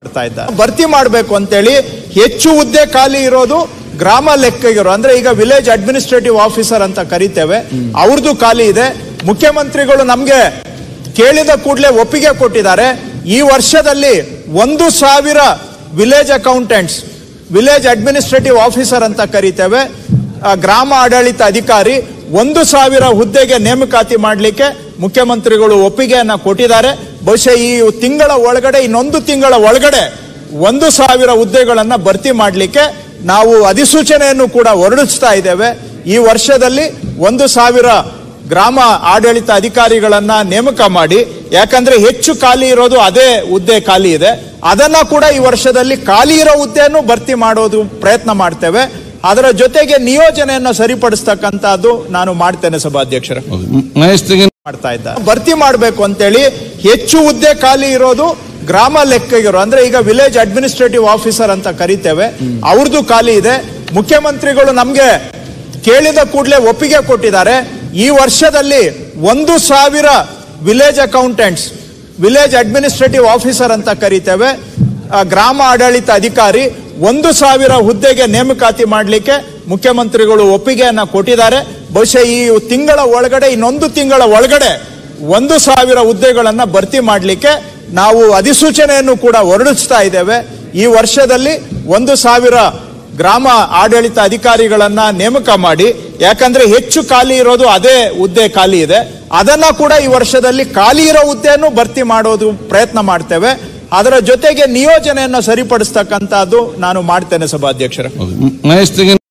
ಮಾಡ್ತಾ ಇದ್ದಾರೆ ಭರ್ತಿ ಮಾಡಬೇಕು ಅಂತೇಳಿ ಹೆಚ್ಚು ಹುದ್ದೆ ಖಾಲಿ ಇರೋದು ಗ್ರಾಮ ಲೆಕ್ಕಿಗರು ಅಂದ್ರೆ ಈಗ ವಿಲೇಜ್ ಅಡ್ಮಿನಿಸ್ಟ್ರೇಟಿವ್ ಆಫೀಸರ್ ಅಂತ ಕರಿತೇವೆ ಅವ್ರದ್ದು ಖಾಲಿ ಇದೆ ಮುಖ್ಯಮಂತ್ರಿಗಳು ನಮ್ಗೆ ಕೇಳಿದ ಕೂಡಲೇ ಒಪ್ಪಿಗೆ ಕೊಟ್ಟಿದ್ದಾರೆ ಈ ವರ್ಷದಲ್ಲಿ ಒಂದು ಸಾವಿರ village accountants village administrative officer ಅಂತ ಕರಿತೇವೆ ಆ, ಗ್ರಾಮ ಆಡಳಿತ ಅಧಿಕಾರಿ ಒಂದು ಸಾವಿರ ಹುದ್ದೆಗೆ ನೇಮಕಾತಿ ಮಾಡಲಿಕ್ಕೆ ಮುಖ್ಯಮಂತ್ರಿಗಳು ಒಪ್ಪಿಗೆಯನ್ನ ಕೊಟ್ಟಿದ್ದಾರೆ ಬಹುಶಃ ಈ ತಿಂಗಳ ಒಳಗಡೆ ಇನ್ನೊಂದು ತಿಂಗಳ ಒಳಗಡೆ ಒಂದು ಸಾವಿರ ಹುದ್ದೆಗಳನ್ನ ಭರ್ತಿ ಮಾಡಲಿಕ್ಕೆ ನಾವು ಅಧಿಸೂಚನೆಯನ್ನು ಕೂಡ ಹೊರಡಿಸ್ತಾ ಇದ್ದೇವೆ ಈ ವರ್ಷದಲ್ಲಿ ಒಂದು ಸಾವಿರ ಗ್ರಾಮ ಆಡಳಿತ ಅಧಿಕಾರಿಗಳನ್ನ ನೇಮಕ ಮಾಡಿ ಯಾಕಂದ್ರೆ ಹೆಚ್ಚು ಖಾಲಿ ಇರೋದು ಅದೇ ಹುದ್ದೆ ಖಾಲಿ ಇದೆ ಅದನ್ನ ಕೂಡ ಈ ವರ್ಷದಲ್ಲಿ ಖಾಲಿ ಇರೋ ಹುದ್ದೆಯನ್ನು ಭರ್ತಿ ಮಾಡೋದು ಪ್ರಯತ್ನ ಮಾಡ್ತೇವೆ ಅದರ ಜೊತೆಗೆ ನಿಯೋಜನೆಯನ್ನು ಸರಿಪಡಿಸ್ತಕ್ಕಂಥದ್ದು ನಾನು ಮಾಡ್ತೇನೆ ಸಭಾಧ್ಯಕ್ಷರ ಮಹೇಶ್ ತೆಗಿನ್ ಮಾಡ್ತಾ ಇದ್ದ ಭರ್ತಿ ಮಾಡಬೇಕು ಅಂತೇಳಿ ಹೆಚ್ಚು ಹುದ್ದೆ ಖಾಲಿ ಇರೋದು ಗ್ರಾಮ ಲೆಕ್ಕಿಗರು ಅಂದ್ರೆ ಈಗ ವಿಲೇಜ್ ಅಡ್ಮಿನಿಸ್ಟ್ರೇಟಿವ್ ಆಫೀಸರ್ ಅಂತ ಕರಿತೇವೆ ಅವ್ರದ್ದು ಖಾಲಿ ಇದೆ ಮುಖ್ಯಮಂತ್ರಿಗಳು ನಮ್ಗೆ ಕೇಳಿದ ಕೂಡಲೇ ಒಪ್ಪಿಗೆ ಕೊಟ್ಟಿದ್ದಾರೆ ಈ ವರ್ಷದಲ್ಲಿ ಒಂದು ಸಾವಿರ village accountants village administrative officer ಅಂತ ಕರಿತೇವೆ ಆ, ಗ್ರಾಮ ಆಡಳಿತ ಅಧಿಕಾರಿ ಒಂದು ಸಾವಿರ ಹುದ್ದೆಗೆ ನೇಮಕಾತಿ ಮಾಡಲಿಕ್ಕೆ ಮುಖ್ಯಮಂತ್ರಿಗಳು ಒಪ್ಪಿಗೆಯನ್ನ ಕೊಟ್ಟಿದ್ದಾರೆ ಬಹುಶಃ ಈ ತಿಂಗಳ ಒಳಗಡೆ ಇನ್ನೊಂದು ತಿಂಗಳ ಒಳಗಡೆ ಒಂದು ಸಾವಿರ ಹುದ್ದೆಗಳನ್ನ ಭರ್ತಿ ಮಾಡಲಿಕ್ಕೆ ನಾವು ಅಧಿಸೂಚನೆಯನ್ನು ಕೂಡ ಹೊರಡಿಸ್ತಾ ಇದ್ದೇವೆ ಈ ವರ್ಷದಲ್ಲಿ ಒಂದು ಸಾವಿರ ಗ್ರಾಮ ಆಡಳಿತ ಅಧಿಕಾರಿಗಳನ್ನ ನೇಮಕ ಮಾಡಿ ಯಾಕಂದ್ರೆ ಹೆಚ್ಚು ಖಾಲಿ ಇರೋದು ಅದೇ ಹುದ್ದೆ ಖಾಲಿ ಇದೆ ಅದನ್ನ ಕೂಡ ಈ ವರ್ಷದಲ್ಲಿ ಖಾಲಿ ಇರೋ ಹುದ್ದೆಯನ್ನು ಭರ್ತಿ ಮಾಡೋದು ಪ್ರಯತ್ನ ಮಾಡ್ತೇವೆ ಅದರ ಜೊತೆಗೆ ನಿಯೋಜನೆಯನ್ನು ಸರಿಪಡಿಸ್ತಕ್ಕಂಥದ್ದು ನಾನು ಮಾಡ್ತೇನೆ ಸಭಾಧ್ಯಕ್ಷರ ಮಹೇಶ್ ತೆಗಿನ್